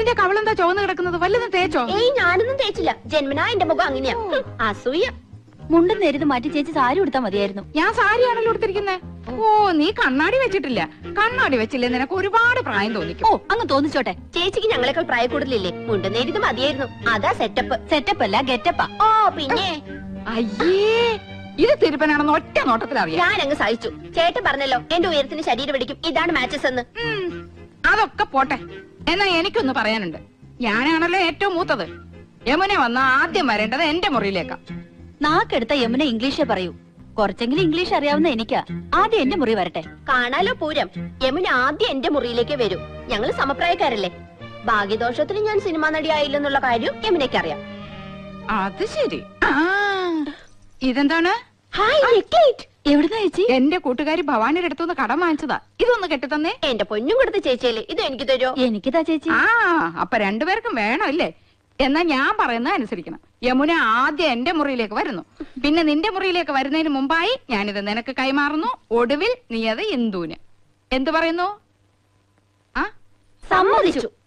നിന്റെ കവളെന്താ ചുവന്ന് കിടക്കുന്നത് വല്ലതും തേച്ചോ ഏയ് ഞാനൊന്നും തേച്ചില്ല ജന്മനാ എന്റെ മുഖം അങ്ങനെയാ ഹും, അസൂയ മുണ്ടും നേരിത് മാറ്റി ചേച്ചി സാരി ഉടുത്താ മതിയായിരുന്നു ഞാൻ സാരിയാണല്ലോ എടുത്തിരിക്കുന്നത് ഓ നീ കണ്ണാടി വെച്ചിട്ടില്ല കണ്ണാടി വെച്ചില്ലേ നിനക്ക് ഒരുപാട് പ്രായം തോന്നിക്കും ഓ അങ്ങ് തോന്നിച്ചോട്ടെ ചേച്ചിക്ക് ഞങ്ങളെക്കാൾ പ്രായ കൂടുതലില്ലേ മുണ്ടുന്നേരിത് മതിയായിരുന്നു അതാ സെറ്റപ്പ് സെറ്റപ്പ് അല്ല ഗെറ്റപ്പാ ഓ പിന്നെ അയ്യേ ഇത് തിരുപ്പനാണെന്ന് ഒറ്റ നോട്ടത്തിൽ അറിയാം ഞാൻ അങ്ങ് സഹിച്ചു ചേട്ടൻ പറഞ്ഞല്ലോ എന്റെ ഉയരത്തിന് ശരീരം പിടിക്കും ഇതാണ് മാച്ചസ് എന്ന് ഉം, അതൊക്കെ പോട്ടെ എന്നാ എനിക്കൊന്ന് പറയാനുണ്ട് ഞാനാണല്ലോ ഏറ്റവും മൂത്തത് യമുന വന്ന ആദ്യം വരേണ്ടത് എന്റെ മുറിയിലേക്കാ നാക്കെടുത്ത യമുന ഇംഗ്ലീഷേ പറയൂ കുറച്ചെങ്കിലും ഇംഗ്ലീഷ് അറിയാവുന്ന എനിക്കാ ആദ്യം എന്റെ മുറി വരട്ടെ കാണാലോ പൂരം യമുന ആദ്യം എന്റെ മുറിയിലേക്ക് വരും ഞങ്ങൾ സമപ്രായക്കാരല്ലേ ഭാഗ്യദോഷത്തിന് ഞാൻ സിനിമാ നടിയായില്ലെന്നുള്ള കാര്യം യമുനയ്ക്ക് അറിയാം അത് ശരി ആ ഇതെന്താണ് ഹായ് നെക്ലേറ്റ് എവിടുന്നാ ചേച്ചി എന്റെ കൂട്ടുകാരി ഭവാനിയുടെ അടുത്തുനിന്ന് കടം വാങ്ങിച്ചതാ ഇതൊന്ന് കെട്ടിത്തന്നേ എന്റെ പൊന്നും കൊടുത്ത ചേച്ചിയല്ലേ ഇത് എനിക്ക് തരുമോ എനിക്കിതാ ചേച്ചി ആ അപ്പൊ രണ്ടുപേർക്കും വേണം അല്ലേ എന്നാ ഞാൻ പറയുന്നത് അനുസരിക്കണം യമുന ആദ്യം എന്റെ മുറിയിലേക്ക് വരുന്നു പിന്നെ നിന്റെ മുറിയിലേക്ക് വരുന്നതിന് മുമ്പായി ഞാനിത് നിനക്ക് കൈമാറുന്നു ഒടുവിൽ നീ അത് ഇന്ദുവിന് എന്തു പറയുന്നു ആ സമ്മതിച്ചു